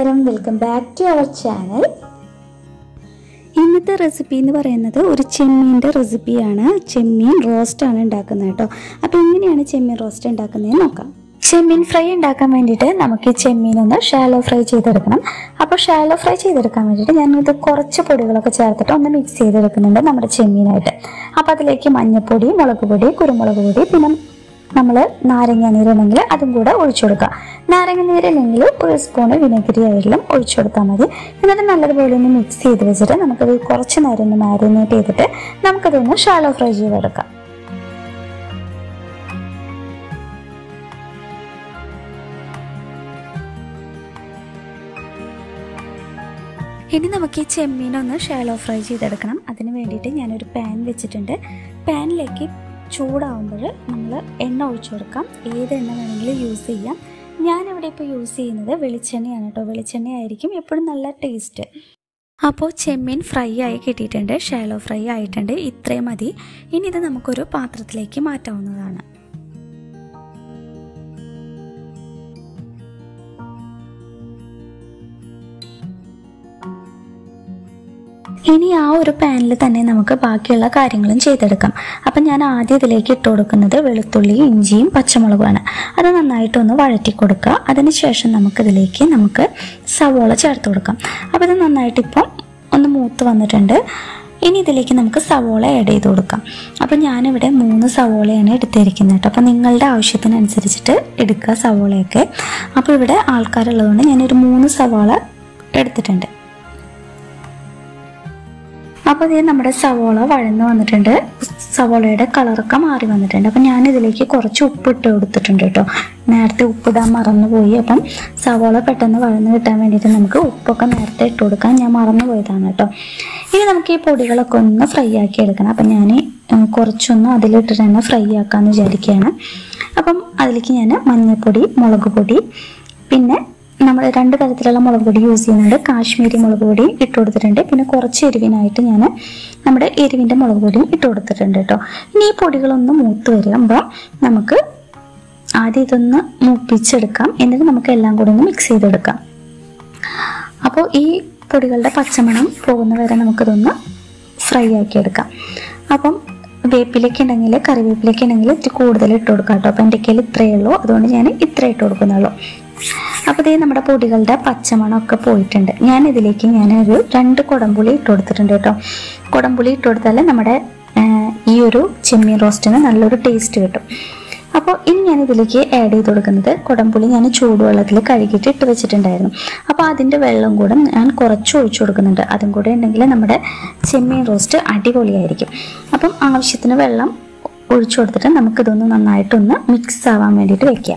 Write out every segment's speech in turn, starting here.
നമസ്കാരം welcome back to our channel ഇന്നത്തെ recipe എന്ന് പറയുന്നത് ഒരു ചെമ്മീൻ്റെ റെസിപ്പിയാണ് ചെമ്മീൻ റോസ്റ്റ് ആണ് ഉണ്ടാക്കുന്നത് കേട്ടോ അപ്പോൾ എങ്ങനെയാണ് ചെമ്മീൻ റോസ്റ്റ് ഉണ്ടാക്കുന്നത് നോക്കാം ചെമ്മീൻ ഫ്രൈ ഉണ്ടാക്കാൻ വേണ്ടിയിട്ട് നമുക്ക് ഈ ചെമ്മീൻ ഒന്ന് ഷാലോ ഫ്രൈ ചെയ്തെടുക്കണം അപ്പോൾ ഷാലോ ഫ്രൈ ചെയ്തെടുക്കാൻ വേണ്ടിയിട്ട് ഞാനിത് കുറച്ച് പൊടികളൊക്കെ ചേർത്തിട്ട് ഒന്ന് മിക്സ് ചെയ്തെടുക്കുന്നുണ്ട് നമ്മുടെ ചെമ്മീനായിട്ട് അപ്പോൾ അതിലേക്ക് മഞ്ഞൾപ്പൊടി മുളക് പൊടി കുരുമുളക് പൊടി പിന്നെ നമ്മൾ നാരങ്ങ നീരുണ്ടെങ്കിൽ അതും കൂടെ ഒഴിച്ചു കൊടുക്കുക നാരങ്ങ നീരില്ലെങ്കിൽ ഒരു സ്പൂണ് വിനെഗരി ആയാലും ഒഴിച്ചു കൊടുത്താൽ മതി എന്നിട്ട് നല്ലതുപോലെ ഒന്ന് മിക്സ് ചെയ്ത് വെച്ചിട്ട് നമുക്കത് കുറച്ച് നേരം ഒന്ന് മാരിനേറ്റ് ചെയ്തിട്ട് നമുക്കതൊന്ന് ഷാലോ ഫ്രൈ ചെയ്തെടുക്കാം ഇനി നമുക്ക് ഈ ചെമ്മീൻ ഒന്ന് ഷാലോ ഫ്രൈ ചെയ്തെടുക്കണം അതിന് വേണ്ടിയിട്ട് ഞാനൊരു പാൻ വെച്ചിട്ടുണ്ട് പാനിലേക്ക് ചൂടാവുമ്പോൾ നമ്മൾ എണ്ണ ഒഴിച്ചു കൊടുക്കാം ഏത് എണ്ണ വേണമെങ്കിലും യൂസ് ചെയ്യാം ഞാനിവിടെ ഇപ്പോൾ യൂസ് ചെയ്യുന്നത് വെളിച്ചെണ്ണയാണ് കേട്ടോ വെളിച്ചെണ്ണ ആയിരിക്കും എപ്പോഴും നല്ല ടേസ്റ്റ് അപ്പോൾ ചെമ്മീൻ ഫ്രൈ ആയി കിട്ടിയിട്ടുണ്ട് ഷാലോ ഫ്രൈ ആയിട്ടുണ്ട് ഇത്രയും മതി ഇനി ഇത് നമുക്കൊരു പാത്രത്തിലേക്ക് മാറ്റാവുന്നതാണ് ഇനി ആ ഒരു പാനിൽ തന്നെ നമുക്ക് ബാക്കിയുള്ള കാര്യങ്ങളും ചെയ്തെടുക്കാം അപ്പം ഞാൻ ആദ്യം ഇതിലേക്ക് ഇട്ട് കൊടുക്കുന്നത് വെളുത്തുള്ളി ഇഞ്ചിയും പച്ചമുളകുമാണ് അത് നന്നായിട്ടൊന്ന് വഴറ്റി കൊടുക്കുക അതിനുശേഷം നമുക്കിതിലേക്ക് നമുക്ക് സവോള ചേർത്ത് കൊടുക്കാം അപ്പോൾ ഇത് നന്നായിട്ട് ഇപ്പം ഒന്ന് മൂത്ത് വന്നിട്ടുണ്ട് ഇനി ഇതിലേക്ക് നമുക്ക് സവോള ആഡ് ചെയ്ത് കൊടുക്കാം അപ്പോൾ ഞാനിവിടെ മൂന്ന് സവോളയാണ് എടുത്തിരിക്കുന്നത് കേട്ടോ അപ്പോൾ നിങ്ങളുടെ ആവശ്യത്തിനനുസരിച്ചിട്ട് എടുക്കുക സവോളയൊക്കെ അപ്പോൾ ഇവിടെ ആൾക്കാരുള്ളതുകൊണ്ട് ഞാനൊരു മൂന്ന് സവോള എടുത്തിട്ടുണ്ട് അപ്പോൾ ഇത് നമ്മുടെ സവോള വഴന്ന് വന്നിട്ടുണ്ട് സവോളയുടെ കളറൊക്കെ മാറി വന്നിട്ടുണ്ട് അപ്പം ഞാൻ ഇതിലേക്ക് കുറച്ച് ഉപ്പ് ഇട്ട് കൊടുത്തിട്ടുണ്ട് കേട്ടോ നേരത്തെ ഉപ്പിടാൻ മറന്നുപോയി അപ്പം സവോള പെട്ടെന്ന് വഴന്ന് കിട്ടാൻ വേണ്ടിയിട്ട് നമുക്ക് ഉപ്പൊക്കെ നേരത്തെ ഇട്ട് കൊടുക്കാൻ ഞാൻ മറന്നു പോയതാണ് കേട്ടോ ഇനി നമുക്ക് ഈ പൊടികളൊക്കെ ഒന്ന് ഫ്രൈ ആക്കി എടുക്കണം അപ്പം ഞാൻ കുറച്ചൊന്ന് അതിലിട്ടിട്ട് തന്നെ ഫ്രൈ ആക്കാമെന്ന് വിചാരിക്കുകയാണ് അപ്പം അതിലേക്ക് ഞാൻ മഞ്ഞൾപ്പൊടി മുളക് പൊടി പിന്നെ നമ്മൾ രണ്ട് തരത്തിലുള്ള മുളക് പൊടി യൂസ് ചെയ്യുന്നുണ്ട് കാശ്മീരി മുളക് പൊടി ഇട്ട് കൊടുത്തിട്ടുണ്ട് പിന്നെ കുറച്ച് എരിവിനായിട്ട് ഞാൻ നമ്മുടെ എരിവിൻ്റെ മുളക് പൊടിയും ഇട്ട് കൊടുത്തിട്ടുണ്ട് കേട്ടോ ഇനി ഈ പൊടികളൊന്ന് മൂത്ത് വരുമ്പോൾ നമുക്ക് ആദ്യം ഇതൊന്ന് മൂപ്പിച്ചെടുക്കാം എന്നിട്ട് നമുക്ക് എല്ലാം കൂടി ഒന്ന് മിക്സ് ചെയ്തെടുക്കാം അപ്പോൾ ഈ പൊടികളുടെ പച്ചമണം പോകുന്ന വരെ നമുക്കിതൊന്ന് ഫ്രൈ ആക്കി എടുക്കാം അപ്പം വേപ്പിലേക്ക് ഉണ്ടെങ്കിൽ കറിവേപ്പിലേക്ക് ഉണ്ടെങ്കിൽ ഇത്തിരി കൂടുതൽ ഇട്ട് കൊടുക്കാം കേട്ടോ അപ്പം എൻ്റെ കയ്യിൽ ഇത്രയേ ഉള്ളൂ അതുകൊണ്ട് ഞാൻ ഇത്ര ഇട്ട് കൊടുക്കുന്നുള്ളൂ അപ്പോൾ ഇതേ നമ്മുടെ പൊടികളുടെ പച്ചമണമൊക്കെ പോയിട്ടുണ്ട് ഞാൻ ഇതിലേക്ക് ഞാനൊരു രണ്ട് കുടംപുളി ഇട്ട് കൊടുത്തിട്ടുണ്ട് കേട്ടോ കുടംപുളി ഇട്ട് കൊടുത്താൽ നമ്മുടെ ഈ ഒരു ചെമ്മീൻ റോസ്റ്റിന് നല്ലൊരു ടേസ്റ്റ് കിട്ടും അപ്പോൾ ഇനി ഞാൻ ഇതിലേക്ക് ആഡ് ചെയ്ത് കൊടുക്കുന്നത് കുടംപുളി ഞാൻ ചൂടുവെള്ളത്തിൽ കഴുകിയിട്ട് ഇട്ട് വെച്ചിട്ടുണ്ടായിരുന്നു അപ്പോൾ അതിൻ്റെ വെള്ളം കൂടെ ഞാൻ കുറച്ച് ഒഴിച്ചു കൊടുക്കുന്നുണ്ട് അതും കൂടെ ഉണ്ടെങ്കിൽ നമ്മുടെ ചെമ്മീൻ റോസ്റ്റ് അടിപൊളിയായിരിക്കും അപ്പം ആവശ്യത്തിന് വെള്ളം ഒഴിച്ചു കൊടുത്തിട്ട് നമുക്കിതൊന്ന് നന്നായിട്ടൊന്ന് മിക്സ് ആവാൻ വേണ്ടിയിട്ട് വെക്കാം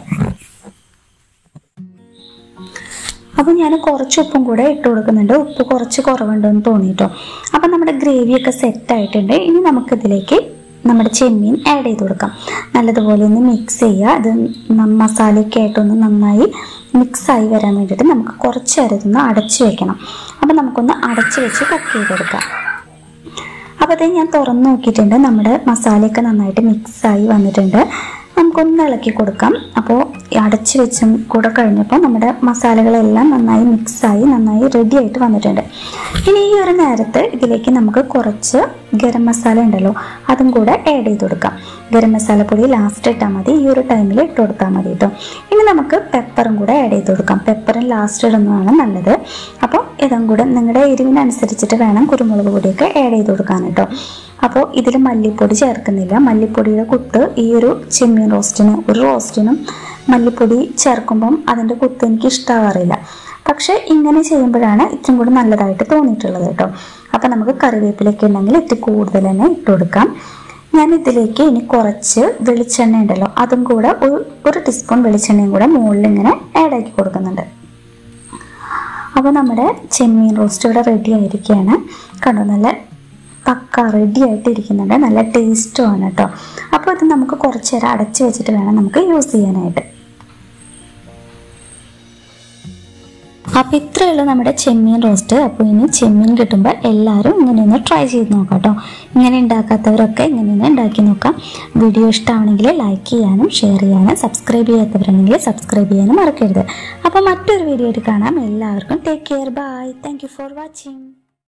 അപ്പോൾ ഞാൻ കുറച്ച് ഉപ്പും കൂടെ ഇട്ട് കൊടുക്കുന്നുണ്ട് ഉപ്പ് കുറച്ച് കുറവുണ്ടെന്ന് തോന്നിയിട്ടോ അപ്പം നമ്മുടെ ഗ്രേവിയൊക്കെ സെറ്റ് ആയിട്ടുണ്ട് ഇനി നമുക്കിതിലേക്ക് നമ്മുടെ ചെമ്മീൻ ആഡ് ചെയ്ത് കൊടുക്കാം നല്ലതുപോലെ ഒന്ന് മിക്സ് ചെയ്യുക അത് മസാലയൊക്കെ ആയിട്ടൊന്ന് നന്നായി മിക്സായി വരാൻ വേണ്ടിയിട്ട് നമുക്ക് കുറച്ച് നേരം ഇതൊന്ന് അടച്ച് വെക്കണം അപ്പം നമുക്കൊന്ന് അടച്ച് വെച്ച് കുക്ക് ചെയ്തെടുക്കാം അപ്പോൾ അത് ഞാൻ തുറന്ന് നോക്കിയിട്ടുണ്ട് നമ്മുടെ മസാലയൊക്കെ നന്നായിട്ട് മിക്സായി വന്നിട്ടുണ്ട് നമുക്കൊന്ന് ഇളക്കി കൊടുക്കാം അപ്പോൾ അടച്ച് വെച്ചും കൂടെ കഴിഞ്ഞപ്പോൾ നമ്മുടെ മസാലകളെല്ലാം നന്നായി മിക്സായി നന്നായി റെഡി ആയിട്ട് വന്നിട്ടുണ്ട് ഇനി ഈ ഒരു നേരത്ത് ഇതിലേക്ക് നമുക്ക് കുറച്ച് ഗരം മസാല ഉണ്ടല്ലോ അതും കൂടെ ആഡ് ചെയ്ത് കൊടുക്കാം ഗരം മസാല പൊടി ലാസ്റ്റ് ഇട്ടാൽ മതി ഈ ഒരു ടൈമിൽ ഇട്ട് കൊടുത്താൽ മതി കേട്ടോ ഇനി നമുക്ക് പെപ്പറും കൂടെ ആഡ് ചെയ്ത് കൊടുക്കാം പെപ്പറും ലാസ്റ്റ് ഇടുന്നതാണ് നല്ലത് അപ്പോൾ ഇതും കൂടെ നിങ്ങളുടെ എരിവിനനുസരിച്ചിട്ട് വേണം കുരുമുളക് പൊടിയൊക്കെ ആഡ് ചെയ്ത് കൊടുക്കാൻ കേട്ടോ അപ്പോൾ ഇതിൽ മല്ലിപ്പൊടി ചേർക്കുന്നില്ല മല്ലിപ്പൊടിയുടെ കുത്ത് ഈ ഒരു ചെമ്മീൻ റോസ്റ്റിന് ഒരു റോസ്റ്റിനും മല്ലിപ്പൊടി ചേർക്കുമ്പം അതിൻ്റെ കുത്ത് എനിക്ക് ഇഷ്ടമാകാറില്ല പക്ഷേ ഇങ്ങനെ ചെയ്യുമ്പോഴാണ് ഇത്രയും കൂടി നല്ലതായിട്ട് തോന്നിയിട്ടുള്ളത് കേട്ടോ അപ്പോൾ നമുക്ക് കറിവേപ്പിലൊക്കെ ഉണ്ടെങ്കിൽ ഇത്തിരി കൂടുതൽ തന്നെ ഇട്ട് കൊടുക്കാം ഞാൻ ഇതിലേക്ക് ഇനി കുറച്ച് വെളിച്ചെണ്ണ ഉണ്ടല്ലോ അതും കൂടെ ഒരു ഒരു ടീസ്പൂൺ വെളിച്ചെണ്ണയും കൂടെ മുകളിൽ ഇങ്ങനെ ആഡ് ആക്കി കൊടുക്കുന്നുണ്ട് അപ്പോൾ നമ്മുടെ ചെമ്മീൻ റോസ്റ്റ് ഇവിടെ റെഡി ആയിരിക്കുകയാണ് കണ്ടോ നല്ല പക്ക റെഡി ആയിട്ട് ഇരിക്കുന്നുണ്ട് നല്ല ടേസ്റ്റുമാണ് കേട്ടോ അപ്പോൾ ഇത് നമുക്ക് കുറച്ച് നേരം അടച്ച് വെച്ചിട്ട് വേണം നമുക്ക് യൂസ് ചെയ്യാനായിട്ട് അപ്പോൾ ഇത്രേ ഇത്രയേ ഉള്ളൂ നമ്മുടെ ചെമ്മീൻ റോസ്റ്റ് അപ്പോൾ ഇനി ചെമ്മീൻ കിട്ടുമ്പോൾ എല്ലാവരും ഇങ്ങനെ ഒന്ന് ട്രൈ ചെയ്ത് നോക്കാം കേട്ടോ ഇങ്ങനെ ഉണ്ടാക്കാത്തവരൊക്കെ ഇങ്ങനെ ഒന്ന് ഉണ്ടാക്കി നോക്കാം വീഡിയോ ഇഷ്ടമാണെങ്കിൽ ലൈക്ക് ചെയ്യാനും ഷെയർ ചെയ്യാനും സബ്സ്ക്രൈബ് ചെയ്യാത്തവരുണ്ടെങ്കിൽ സബ്സ്ക്രൈബ് ചെയ്യാനും മറക്കരുത് അപ്പോൾ മറ്റൊരു വീഡിയോ ആയിട്ട് കാണാം എല്ലാവർക്കും take care bye thank you for watching